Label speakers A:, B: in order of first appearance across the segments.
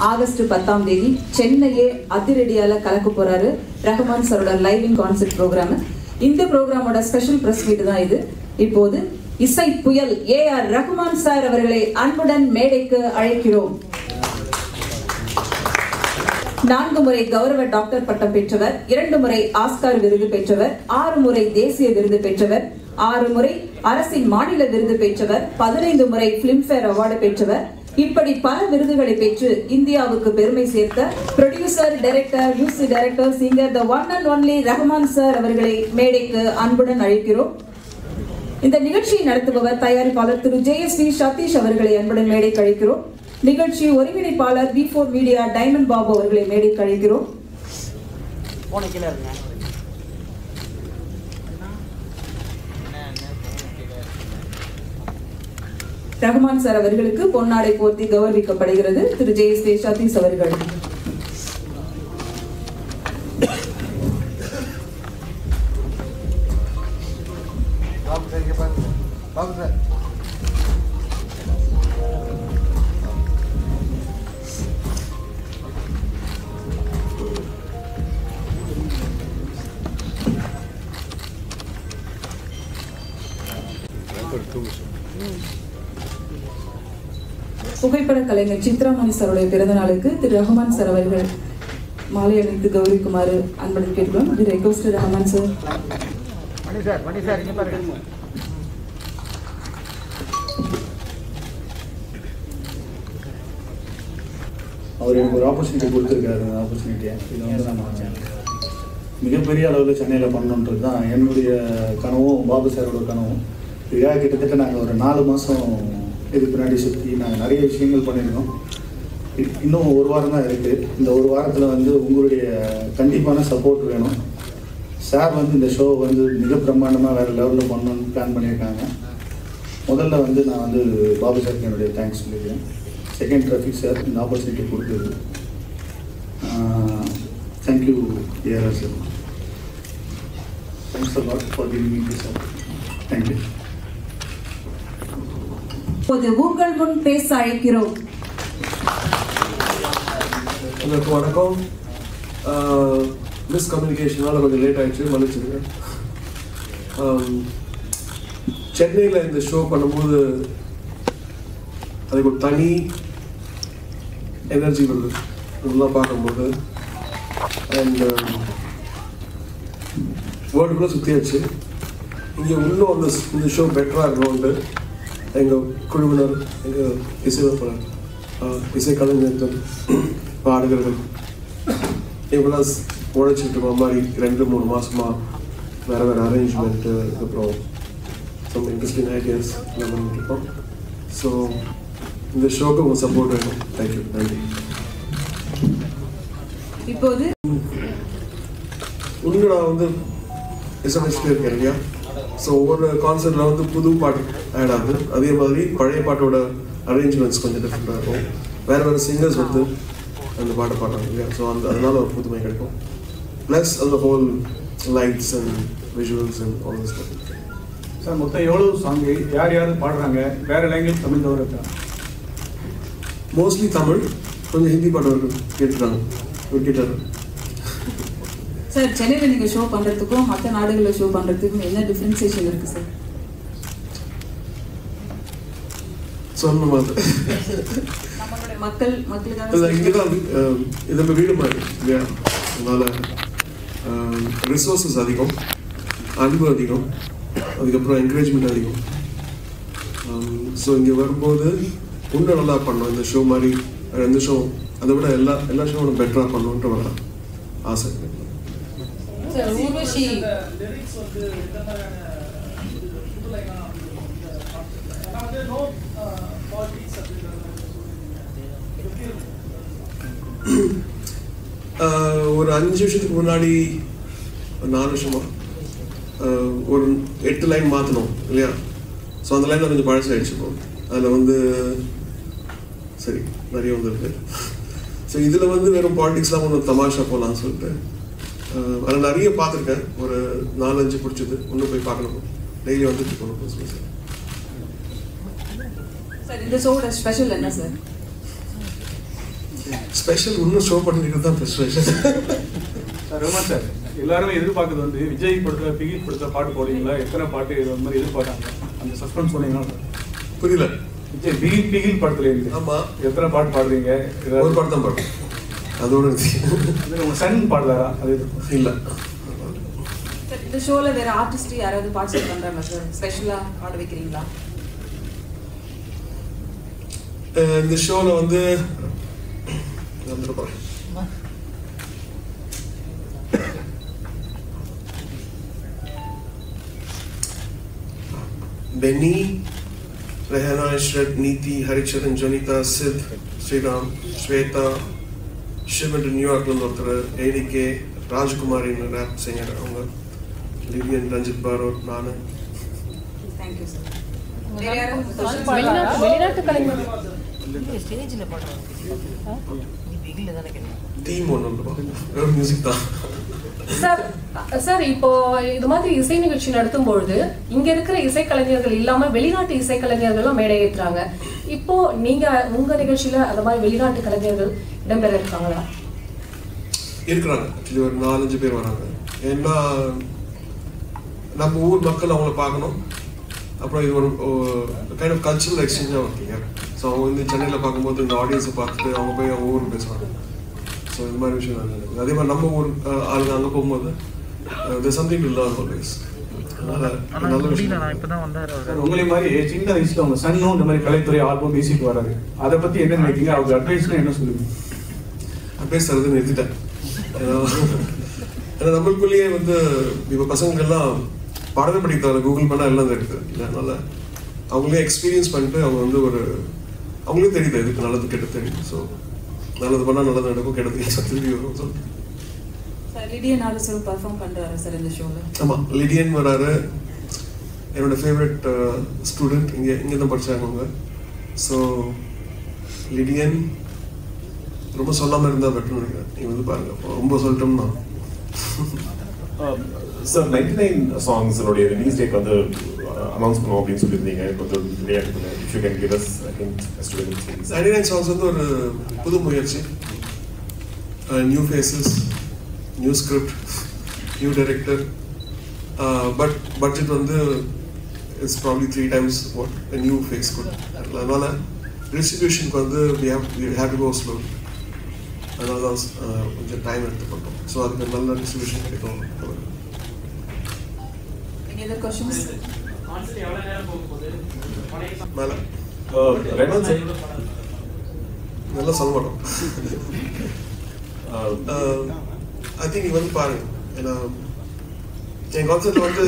A: August பத்தாம் தேதி சென்னையே அதிரடியால கலக்க போறாரு ரஹ்மான் சாரோட லைவ் இன் கான்சர்ட் ப்ரோக்ராம் இந்த ப்ரோக்ராமோட ஸ்பெஷல் பிரஸ் மீட் தான் இது இப்போது இசை புயல் ஏ ஆர் ரஹ்மான் சார் அவர்களை அன்புடன் மேடைக்கு அழைக்கிறோம் நான்கு முறை கௌரவ டாக்டர் பட்டம் பெற்றவர் இரண்டு முறை ஆஸ்கார் விருது பெற்றவர் ஆறு முறை தேசிய விருது பெற்றவர் ஆறு முறை அரசின் மாநில விருது பெற்றவர் பதினைந்து முறை பிலிம்பேர் அவார்டு பெற்றவர் இப்படி பல விருதுகளை பெற்று இந்தியாவுக்கு பெருமை சேர்த்த producer director music director singer the one and only Rahman sir அவர்களை மேடைக்கு அன்புடன் அழைக்கிறோம் இந்த நிகழ்ச்சியை நடத்துபவர் தயாரிப்பாளர் Thiru J S V Sathish அவர்களை அன்புடன் மேடைக்கு அழைக்கிறோம் நிகழ்ச்சி ஒருங்கிணைப்பாளர் V four media Diamond Babu அவர்களை மேடைக்கு அழைக்கிறோம்
B: போன கீழே இருங்க
A: ரஹ்மான் சார் அவர்களுக்கு பொன்னாடை போர்த்தி கௌரவிக்கப்படுகிறது Thiru J S V Sathish அவர்கள்
C: பாபு சார் இங்கே பாருங்க பாபு சார்
A: புகைப்பட கலைஞர் சித்ராமணி சாருடைய பிறந்த நாளுக்கு திரு ரஹ்மான் சார் அவர்கள் மாலை அணிந்து கௌரவிக்குமாறு அன்புடன் கேட்கிறோம் Thiru request Rahman sir
C: Mani sir Mani sir இங்கே பாருங்க
D: அவர் எனக்கு ஒரு ஆப்பர்ச்சுனிட்டி கொடுத்துருக்காரு அந்த ஆப்பர்ச்சுனிட்டியை இதை வந்து நம்ம மிகப்பெரிய அளவில் சென்னையில் பண்ணணுன்றது தான் என்னுடைய கனவும் பாபு சாரோட கனவும் இதுக்காக கிட்டத்தட்ட நாங்கள் ஒரு நாலு மாதம் இதுக்கு பின்னாடி சுற்றி நாங்கள் நிறைய விஷயங்கள் பண்ணியிருக்கோம் இ- இன்னும் ஒரு வாரம் தான் இருக்குது இந்த ஒரு வாரத்தில் வந்து உங்களுடைய கண்டிப்பான சப்போர்ட் வேணும் சார் வந்து இந்த ஷோ வந்து மிக பிரம்மாண்டமாக வேறு லெவலில் பண்ணணும்னு பிளான் பண்ணியிருக்காங்க முதல்ல வந்து நான் வந்து பாபு சாருக்கு என்னுடைய தேங்க்ஸ் சொல்லிக்கிறேன் செகண்ட் ட்ராஃபிக் சார் இந்த ஆப்பர்ச்சுனிட்டி கொடுத்தது thank you AR sir thanks lot for giving me sir thank you
A: இப்போது உங்கள் முன் பேச அழைக்கிறோம்
E: எல்லாருக்கும் வணக்கம் மிஸ்கம்யூனிகேஷனால் கொஞ்சம் லேட் ஆயிடுச்சு மன்னிச்சுங்க சென்னையில் இந்த ஷோ பண்ணும்போது அதுக்கு ஒரு தனி எனர்ஜி வருது இதெல்லாம் பார்க்கும்போது அண்ட் வேர்ல்டு கூட சுற்றியாச்சு இங்கே இன்னும் அந்த இந்த ஷோ பெட்டராக இருக்கணும்ட்டு எங்கள் குழுவினர் எங்கள் இசையமைப்பாளர் ஆஹ், இசை கலைஞர்கள் பாடகர்கள் இவங்களாம் உழைச்சிட்டு இருக்கோம் மாதிரி ரெண்டு மூணு மாசமா வேற வேற அரேஞ்ச்மெண்ட்டு அப்புறம் சம் இன்ட்ரெஸ்டிங் ஐடியாஸ் எல்லாம் பண்ணிட்டு இருக்கோம் ஸோ இந்த ஷோக்கு உங்கள் சப்போர்ட் வேணும் தேங்க்யூ நன்றி
A: இப்போது
E: இன்னும் நான் வந்து எஸ்எம்எஸ்ல இருக்கேன் இல்லையா ஸோ ஒவ்வொரு கான்சர்ட்ல வந்து புது பாட்டு ஆட் ஆகுது அதே மாதிரி பழைய பாட்டோட அரேஞ்ச்மெண்ட்ஸ் கொஞ்சம் டிஃப்ரெண்டாக இருக்கும் வேற வேற சிங்கர்ஸ் வந்து அந்த பாட்டை பாடுறாங்க இல்லையா ஸோ அந்த அதனால ஒரு புதுமை கிடைக்கும் ப்ளஸ் அந்த whole lights and visuals and all this
F: sir மொத்தம் எவ்வளோ சாங்கு யார் யார் பாடுறாங்க வேற லாங்குவேஜ் தமிழ் தவிர இருக்கா
E: மோஸ்ட்லி தமிழ் கொஞ்சம் ஹிந்தி பாட்டு கேட்டுருக்காங்க கேட்டாரு
A: சார் சென்னையில் நீங்க ஷோ பண்றதுக்கும் மற்ற நாடுகளில் ஷோ பண்றதுக்கும் என்ன டிஃபரன்சியேஷன் இருக்கு சார்
E: சொன்ன மாதிரி
A: நம்மளுடைய மக்கள்
E: இல்லை
A: மக்களுக்காக
E: இங்கே தான் இது நம்ம வீடு மாதிரி இல்லையா அதனால ரிசோர்ஸஸ் அதிகம் அன்பு அதிகம் அதுக்கப்புறம் என்கரேஜ்மெண்ட் அதிகம் ஸோ இங்கே வரும்போது இன்னும் நல்லா பண்ணோம் இந்த ஷோ மாதிரி வேற எந்த ஷோ அதை விட எல்லா எல்லா ஷோவும் பெட்டராக பண்ணணுன்ற ஒரு ஆசை இருக்கு.
A: சார் ஊர்வஷி
E: ஆஹ் ஒரு அஞ்சு வருஷத்துக்கு முன்னாடி ஒரு நாலு வருஷமா ஆஹ் ஒரு எட்டு லைன் மாற்றணும் இல்லையா ஸோ அந்த லைனில் கொஞ்சம் பழசாயிடுச்சு இப்போ அதில் வந்து சரி நிறைய வந்துருக்கு ஸோ இதில் வந்து வெறும் பாலிடிக்ஸ்லாம் ஒன்று தமாஷா போகலான்னு சொல்லிட்டு ஆஹ் அதில் நிறைய பார்த்துருக்கேன் ஒரு நாலஞ்சு பிடிச்சது ஒன்று போய் பார்க்கணும் டெய்லி வந்துட்டு போகணும் புதுசு புதுசு
A: சார் இந்த ஷோட ஸ்பெஷல் என்ன சார்
E: ஸ்பெஷல் இன்னும் ஷோ பண்ணிக்கிறது தான் ஸ்பெஷல்
F: சார் ரகுமான் சார் எல்லாருமே எதிர்பார்க்கறது வந்து விஜய் படத்துல பிகில் படத்துல பாட்டு போடுவீங்களா எத்தனை பாட்டு இது மாதிரி எதிர்பார்க்காங்க அந்த சஸ்பென்ஸ் சொன்னீங்கன்னா
E: புரியல
F: விஜய் பிகில் பிகில் படத்துல இருந்து
E: ஆமா.
F: எத்தனை பாட்டு பாடுறீங்க
E: ஒரு
F: ஏதாவது
E: படம் தான் பாடும் அதோட நிறுத்தி.
F: இது உங்க சன் பாடுறாரா அது எதிர்பார்க்கறேன்.
E: இல்ல
A: சார், இந்த ஷோல வேற ஆர்டிஸ்ட் யாராவது பார்ட்டிசிபேட் பண்றாங்க சார் ஸ்பெஷலா பாட வைக்கிறீங்களா
E: அஹ் இந்த ஷோல வந்து வந்துட போறேன் பெனி ரெஹனா இஷ்ரத் நீதி ஹரிச்சரன் ஜனிதா சித் ஸ்ரீராம் ஸ்வேதா சிவன் நியூயார்க்ல இருந்து ஒருத்தர் ஏடிகே ராஜ்குமாரின்னு ரேப் சிங்கர் அவங்க லிவியன் ரஞ்சித் பாரோட் நான்
A: தேங்க்யூ சார் வேற யாராவது questions?
G: வெளிநாட்டு வெளிநாட்டு கலைஞர்
B: ஸ்டேஜில் பாடுறாங்க நீ பிகில் தானே கேட்டேன்
E: தீம் ஒன்று இல்லை மியூசிக் தான்
G: சார் சார் இப்போ இது மாதிரி இசை நிகழ்ச்சி நடத்தும் பொழுது இங்க இருக்கிற இசைக்கலைஞர்கள் இல்லாம வெளிநாட்டு இசைக்கலைஞர்களும் மேடை ஏற்றுறாங்க இப்போ நீங்க உங்க நிகழ்ச்சியில அந்த மாதிரி வெளிநாட்டு கலைஞர்கள் இடம்பெற இருக்காங்களா
E: இருக்கிறாங்க ஆக்சுவலி ஒரு நாலஞ்சு பேர் வராங்க ஏன்னா நம்ம ஊர் மக்கள் அவங்கள பார்க்கணும் அப்புறம் இது ஒரு கைண்ட் ஆஃப் கல்ச்சுரல் எக்ஸ்சேஞ்சாக இருக்கீங்க ஸோ அவங்க வந்து சென்னையில் பார்க்கும்போது இந்த ஆடியன்ஸை பார்த்துட்டு அவங்க போய் அவங்க ஊர் பேசுவாங்க ஸோ இது மாதிரி விஷயம் நல்லா இருக்குது அதே மாதிரி நம்ம ஊர் அஹ், ஆளுங்க அங்கே போகும்போது சம்திங் டு லேர்ன் ஆல்வேஸ் அதனால
B: ஆனால்
E: நல்ல
B: முடியல
E: விஷயம்
B: நான் இப்போ தான் வந்தார்
F: சார் உங்களை மாதிரி சின்ன வயசுல உங்க சன்னும் இந்த மாதிரி கலைத்துறை ஆல்பம் பேசிட்டு வராரு அதை பத்தி என்ன நினைக்கிறீங்க அவங்க அட்வைஸ்னா என்ன சொல்லுவீங்க
E: அட்வைஸ் தரது நிறுத்திட்டேன் ஏன்னா ஏன்னா நம்மளுக்குள்ளேயே வந்து இப்போ பசங்கள்லாம் பாடவே படிக்கிறாங்க கூகுள் பண்ணால் எல்லாம் இருக்குது அதனால அவங்களே எக்ஸ்பீரியன்ஸ் பண்ணிட்டு அவங்க வந்து ஒரு அவங்களே தெரியுது இதுக்கு நல்லது கெட்டது தெரியும் ஸோ நல்லது பண்ணால் நல்லது நடக்கும் கெட்டது திரும்பி வரும் சொல்லிட்டு
A: சார் லிடியன் ஆலோசனை பர்ஃபார்ம் பண்றாரு சார் இந்த ஷோல
E: ஆமாம் லிடியன் வராரு என்னோட ஃபேவரட் ஸ்டூடெண்ட் இங்கே இங்கே தான் படித்தாங்க அவங்க ஸோ லிடியன் ரொம்ப சொல்லாமல் இருந்தால் பெட்டர்னு நினைக்கிறேன் நீங்கள் வந்து பாருங்க ரொம்ப சொல்லிட்டோம்னா
H: சார் நைன்டி நைன் சாங்ஸினுடைய ரிலீஸ் டேட் வந்து அனௌன்ஸ் பண்ணுவோம் அப்படின்னு சொல்லியிருந்தீங்க கொஞ்சம் விளையாட்டு if you can give us students
E: ninety nine songs வந்து ஒரு புது முயற்சி new faces new script new director but budget வந்து it's probably three times what new face good அதனால டிஸ்ட்ரிபியூஷனுக்கு வந்து we have we have to go slow அதனால தான் uh, கொஞ்சம் டைம் எடுத்து பண்ணுறோம் ஸோ அதுக்கு நல்ல டிஸ்ட்ரிபியூஷன் கிடைக்கும்
A: Any other questions?
E: மேலே
H: ரெனான் சார்
E: நல்லா சொல்ல மாட்டோம் ஐ திங்க் நீங்க வந்து பாருங்க ஏன்னா என் கான்செப்ட் வந்து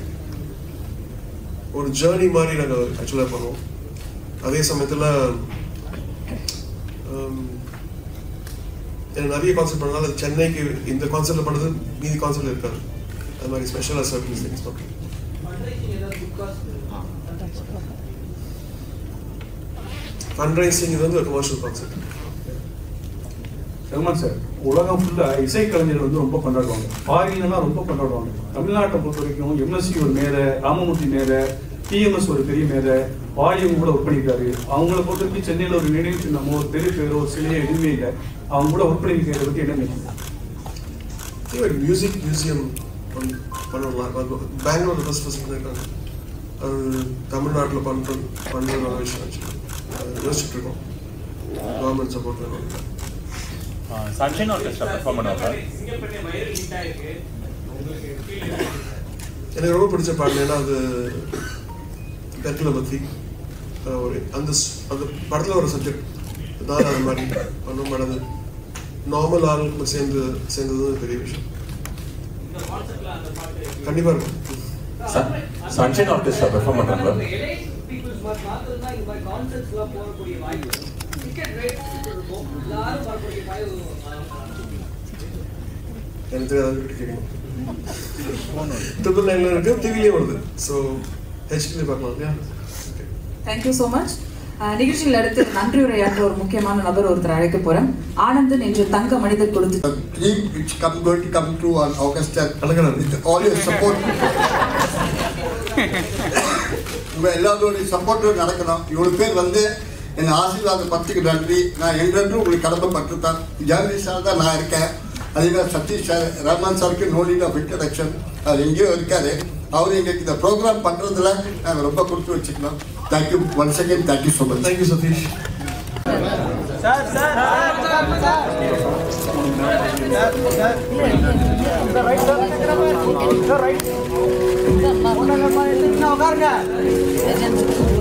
E: ஒரு ஜேர்னி மாதிரி நாங்கள் ஆக்சுவலாக பண்ணுவோம் அதே சமயத்தில் எனக்கு நிறைய கான்செப்ட் பண்ணனால சென்னைக்கு இந்த கான்செப்ட்ல பண்ணது மீதி கான்செப்ட்ல இருக்காது அது மாதிரி ஸ்பெஷலாக சர்வீஸ் திங்ஸ் பண்ணுறோம் ஃபண்ட் ரைசிங் இது வந்து ஒரு கமர்ஷியல் கான்செப்ட்
F: ரகுமான் சார் உலகம் ஃபுல்லா இசைக்கலைஞர்கள் வந்து ரொம்ப கொண்டாடுவாங்க ஃபாரின்லாம் ரொம்ப கொண்டாடுவாங்க தமிழ்நாட்டை பொறுத்த வரைக்கும் எம்எஸ்சி ஒரு மேதை ராமமூர்த்தி மேதை டிஎம்எஸ் ஒரு பெரிய மேதை வாலியம் கூட ஒர்க் பண்ணியிருக்காரு அவங்கள பொறுத்த வரைக்கும் சென்னையில் ஒரு நினைவு சின்னமோ ஒரு தெரு பேரோ ஒரு சிலையோ எதுவுமே இல்லை அவங்க கூட ஒர்க் பண்ணியிருக்கிறத பற்றி என்ன நினைக்கிறீங்க
E: ஒரு மியூசிக் மியூசியம் பண்ணலாம் பெங்களூர்ல ஃபர்ஸ்ட் ஃபர்ஸ்ட் பண்ணியிருக்காங்க அது தமிழ்நாட்டில் பண்ணுற பண்ணுற நல்ல விஷயம் ஆக்சுவலி யோசிச்சுட்டு இருக்கோம் கவர்மெண்ட் சப்போர்ட் வேணும்
H: சன்ஷைன் ஆர்கெஸ்ட்ரா பெர்ஃபார்ம் பண்ணுவாங்க
E: எனக்கு ரொம்ப பிடிச்ச பாடல் ஏன்னா அது பெட்டில் பற்றி ஒரு அந்த ஸ்- அந்த படத்தில் ஒரு சப்ஜெக்ட் தான் அது மாதிரி பண்ணும் பட் அது நார்மல் ஆளுக்கு சேர்ந்து சேர்ந்தது ஒரு பெரிய விஷயம் கண்டிப்பாக இருக்கும்
H: சன்ஷைன் ஆர்கெஸ்ட்ரா பெர்ஃபார்ம் பண்ணுறாங்க
E: எனக்கு தெரியாது கிட்ட கேட்கணும் ட்ரிபிள் நைன்ல இருக்கு டிவிலேயே வருது ஸோ ஹெச்டிலே பார்க்கலாம் இல்லையா Okay.
A: தேங்க்யூ ஸோ மச் நிகழ்ச்சியில் அடுத்து நன்றி உரையாற்ற ஒரு முக்கியமான நபர் ஒருத்தர் அழைக்க போறேன் ஆனந்தன் என்று தங்க மனிதர் கொடுத்து
C: dream which come going to come true on August 10th
E: Azhaganar.
C: with all your support. உங்க எல்லாரோடைய சப்போர்ட்டும் நடக்கணும் இவ்வளவு பேர் வந்து
I: என் ஆசீர்வாத பத்துக்கு நன்றி நான் என்றென்றும் உங்களுக்கு கடமைப்பட்டு தான் ஜேர்னலிஸ்டாக தான் நான் இருக்கேன் அதே மாதிரி சதீஷ் சார் ரஹ்மான் சாருக்கு நோ நீட் ஆஃப் இன்ட்ரடக்ஷன் அவர் எங்கேயோ இருக்காரு அவர் எங்களுக்கு இந்த ப்ரோக்ராம் பண்ணுறதுல நாங்கள் ரொம்ப கொடுத்து வச்சுக்கலாம் thank you one second thank you so much
E: thank you Sathish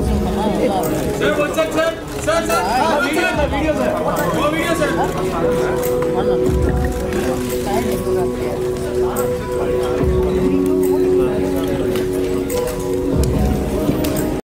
B: sir